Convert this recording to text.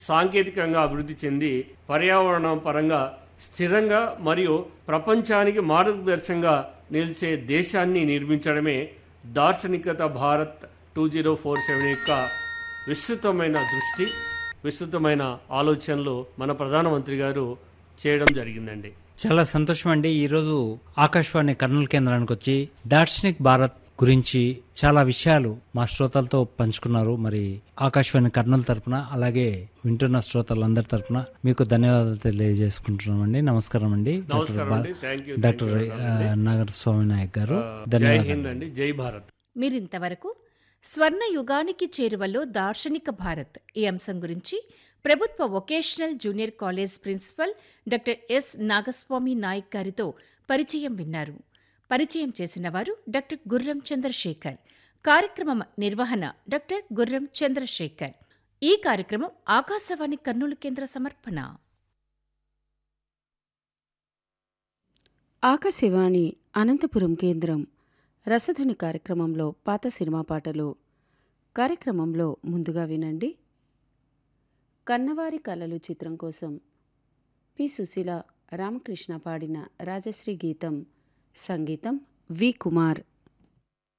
సాంకేతికంగా అభివృద్ధి చెంది పర్యావరణం పరంగా స్థిరంగా మరియు ప్రపంచానికి మార్గదర్శకంగా నిలిచే దేశాన్ని నిర్మించడమే దార్శనికత Bharat two zero four seven యొక్క విస్తృతమైన దృష్టి విస్తృతమైన ఆలోచనలు మన ప్రధానమంత్రి గారు చేయడం జరిగిందండి చాలా సంతోషం అండి ఈరోజు ఆకాశవాణి కర్నూలు కేంద్రానికి వచ్చి దార్శనిక్ భారత్ గురించి చాలా విషయాలు మా శ్రోతలతో పంచుకున్నారు మరి ఆకాశవాణి కర్నూలు తరపున అలాగే వింటున్న శ్రోతలందరి తరపున మీకు ధన్యవాదాలు తెలియజేసుకుంటున్నాం అండి నమస్కారం అండి డాక్టర్ నమస్కారం బా- అండి థ్యాంక్ యూ డాక్టర్ ఆ, నాగర్ స్వామి నాయక్ గారు జై ధన్యవాదాలు హింద్ అండి జై భారత్ మీరింతవరకు స్వర్ణ యుగానికి చేరువలో దార్శనిక భారత్ ఈ అంశం గురించి ప్రభుత్వ vocational junior college principal doctor S Nagaswami Naik గారితో పరిచయం విన్నారు పరిచయం చేసిన వారు డాక్టర్ గుర్రం చంద్రశేఖర్ కార్యక్రమం నిర్వహణ డాక్టర్ గుర్రం చంద్రశేఖర్ ఈ కార్యక్రమం ఆకాశవాణి కర్నూలు కేంద్ర సమర్పణ ఆకాశవాణి అనంతపురం కేంద్రం రసధుని కార్యక్రమంలో పాత సినిమా పాటలు కార్యక్రమంలో ముందుగా వినండి కన్నవారి కలలు చిత్రం కోసం పి సుశీల రామకృష్ణ పాడిన రాజశ్రీ గీతం సంగీతం వి కుమార్